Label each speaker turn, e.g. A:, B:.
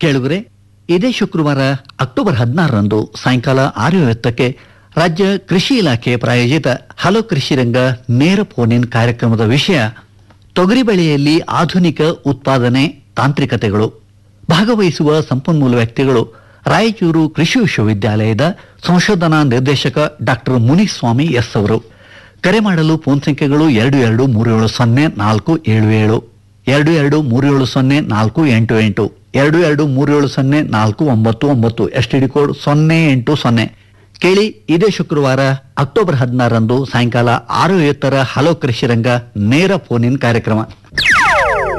A: ಕೇಳುಗರೆ ಇದೇ ಶುಕ್ರವಾರ ಅಕ್ಟೋಬರ್ ಹದಿನಾರರಂದು ಸಾಯಂಕಾಲ ಆರು ಐವತ್ತಕ್ಕೆ ರಾಜ್ಯ ಕೃಷಿ ಇಲಾಖೆ ಪ್ರಾಯೋಜಿತ ಹಲೋ ಕೃಷಿ ರಂಗ ನೇರ ಫೋನ್ ಇನ್ ಕಾರ್ಯಕ್ರಮದ ವಿಷಯ ತೊಗರಿ ಬೆಳೆಯಲ್ಲಿ ಆಧುನಿಕ ಉತ್ಪಾದನೆ ತಾಂತ್ರಿಕತೆಗಳು ಭಾಗವಹಿಸುವ ಸಂಪನ್ಮೂಲ ವ್ಯಕ್ತಿಗಳು ರಾಯಚೂರು ಕೃಷಿ ವಿಶ್ವವಿದ್ಯಾಲಯದ ಸಂಶೋಧನಾ ನಿರ್ದೇಶಕ ಡಾಕ್ಟರ್ ಮುನಿಸ್ವಾಮಿ ಎಸ್ ಅವರು ಕರೆ ಮಾಡಲು ಫೋನ್ ಸಂಖ್ಯೆಗಳು ಎರಡು ಎರಡು ಮೂರು ಏಳು ಸೊನ್ನೆ ನಾಲ್ಕು ಏಳು ಏಳು ಎರಡು ಎರಡು ಮೂರು ಏಳು ಸೊನ್ನೆ ನಾಲ್ಕು ಎಂಟು ಎಂಟು ಎರಡು ಎರಡು ಮೂರು ಏಳು ಸೊನ್ನೆ ನಾಲ್ಕು ಒಂಬತ್ತು ಒಂಬತ್ತು ಎಸ್ ಟಿ ಡಿ ಕೋಡ್ ಸೊನ್ನೆ ಎಂಟು ಸೊನ್ನೆ ಕೇಳಿ ಇದೇ ಶುಕ್ರವಾರ ಅಕ್ಟೋಬರ್ ಹದಿನಾರರಂದು ಸಾಯಂಕಾಲ ಆರು ಐವತ್ತರ ಹಲೋ ಕೃಷಿ ರಂಗ ನೇರ ಫೋನ್ ಇನ್ ಕಾರ್ಯಕ್ರಮ